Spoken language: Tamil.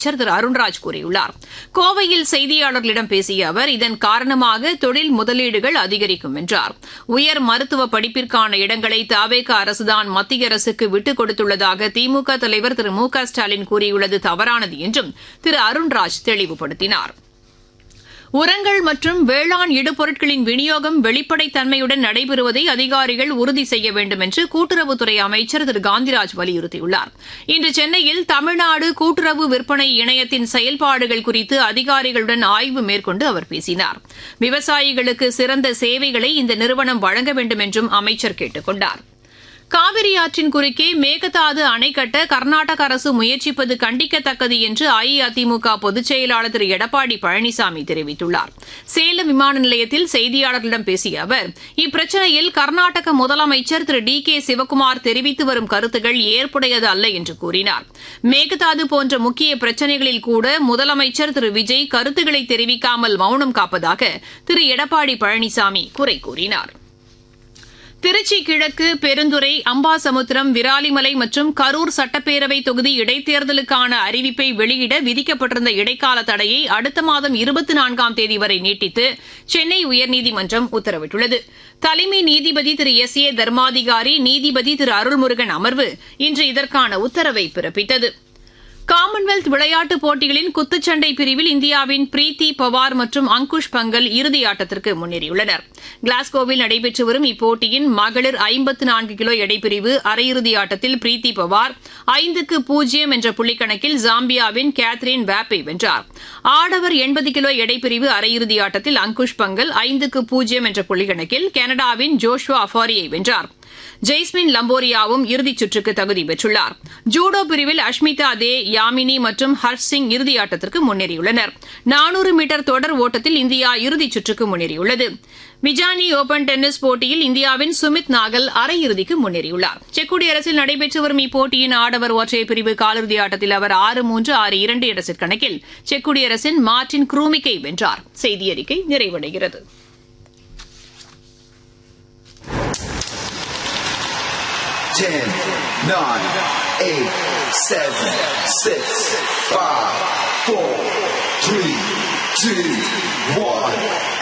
அமைச்சர் திரு அருண்ராஜ் கூறியுள்ளார் கோவையில் செய்தியாளர்களிடம் பேசிய அவர் இதன் காரணமாக தொழில் முதலீடுகள் அதிகரிக்கும் என்றார் உயர் மருத்துவ படிப்பிற்கான இடங்களை தாவேக அரசுதான் மத்திய அரசுக்கு விட்டுக் கொடுத்துள்ளதாக திமுக தலைவர் திரு மு க ஸ்டாலின் கூறியுள்ளது தவறானது என்றும் திரு அருண்ராஜ் தெளிவுபடுத்தினார் உரங்கள் மற்றும் வேளாண் இடுபொருட்களின் விநியோகம் வெளிப்படைத்தன்மையுடன் நடைபெறுவதை அதிகாரிகள் உறுதி செய்ய வேண்டும் என்று கூட்டுறவுத்துறை அமைச்சர் திரு காந்திராஜ் வலியுறுத்தியுள்ளார் இன்று சென்னையில் தமிழ்நாடு கூட்டுறவு விற்பனை இணையத்தின் செயல்பாடுகள் குறித்து அதிகாரிகளுடன் ஆய்வு மேற்கொண்டு அவர் பேசினார் விவசாயிகளுக்கு சிறந்த சேவைகளை இந்த நிறுவனம் வழங்க வேண்டும் என்றும் அமைச்சர் கேட்டுக் கொண்டார் காவிரி ஆற்றின் குறுக்கே மேகதாது அணை கட்ட கர்நாடக அரசு முயற்சிப்பது கண்டிக்கத்தக்கது என்று அஇஅதிமுக பொதுச் செயலாளர் திரு எடப்பாடி பழனிசாமி தெரிவித்துள்ளார் சேலம் விமான நிலையத்தில் செய்தியாளர்களிடம் பேசிய அவர் இப்பிரச்சினையில் கர்நாடக முதலமைச்சர் திரு டி கே சிவக்குமார் தெரிவித்து வரும் கருத்துக்கள் ஏற்புடையது அல்ல என்று கூறினார் மேகதாது போன்ற முக்கிய பிரச்சினைகளில் கூட முதலமைச்சர் திரு விஜய் கருத்துக்களை தெரிவிக்காமல் மௌனம் காப்பதாக திரு எடப்பாடி பழனிசாமி குறை கூறினார் திருச்சி கிழக்கு பெருந்துறை அம்பாசமுத்திரம் விராலிமலை மற்றும் கரூர் சட்டப்பேரவை தொகுதி இடைத்தேர்தலுக்கான அறிவிப்பை வெளியிட விதிக்கப்பட்டிருந்த இடைக்கால தடையை அடுத்த மாதம் இருபத்தி நான்காம் தேதி வரை நீட்டித்து சென்னை உயர்நீதிமன்றம் உத்தரவிட்டுள்ளது தலைமை நீதிபதி திரு எஸ் ஏ தர்மாதிகாரி நீதிபதி திரு அருள்முருகன் அமர்வு இன்று இதற்கான உத்தரவை பிறப்பித்தது காமன்வெல்த் விளையாட்டுப் போட்டிகளின் குத்துச்சண்டை பிரிவில் இந்தியாவின் பிரீத்தி பவார் மற்றும் அங்குஷ் பங்கல் இறுதியாட்டத்திற்கு முன்னேறியுள்ளனர் கிளாஸ்கோவில் நடைபெற்று வரும் இப்போட்டியின் மகளிர் ஐம்பத்து நான்கு கிலோ எடைப்பிரிவு அரையிறுதி ஆட்டத்தில் பிரீத்தி பவார் ஐந்துக்கு பூஜ்ஜியம் என்ற புள்ளிக்கணக்கில் ஜாம்பியாவின் கேத்ரின் வேப்பை வென்றார் ஆடவர் எண்பது கிலோ எடைப்பிரிவு அரையிறுதி ஆட்டத்தில் அங்குஷ் பங்கல் ஐந்துக்கு பூஜ்ஜியம் என்ற புள்ளிக்கணக்கில் கனடாவின் ஜோஷ்வா அஃபாரியை வென்றார் ஜெய்ஸ்மின் லம்போரியாவும் இறுதிச் சுற்றுக்கு தகுதி பெற்றுள்ளார் ஜூடோ பிரிவில் அஷ்மிதா தே யாமினி மற்றும் ஹர்ஷ் சிங் இறுதியாட்டத்திற்கு முன்னேறியுள்ளனர் நானூறு மீட்டர் தொடர் ஓட்டத்தில் இந்தியா இறுதிச் சுற்றுக்கு முன்னேறியுள்ளது விஜானி ஓபன் டென்னிஸ் போட்டியில் இந்தியாவின் சுமித் நாகல் அரையிறுதிக்கு முன்னேறியுள்ளார் செக் குடியரசில் நடைபெற்று வரும் இப்போட்டியின் ஆடவர் ஒற்றையர் பிரிவு காலிறுதி ஆட்டத்தில் அவர் ஆறு மூன்று ஆறு இரண்டு என்ற செட் கணக்கில் செக் குடியரசின் மார்டின் குரூமிக்கை வென்றார் செய்தியறிக்கை நிறைவடைகிறது Ten, nine, eight, seven, six, five, four, three, two, one.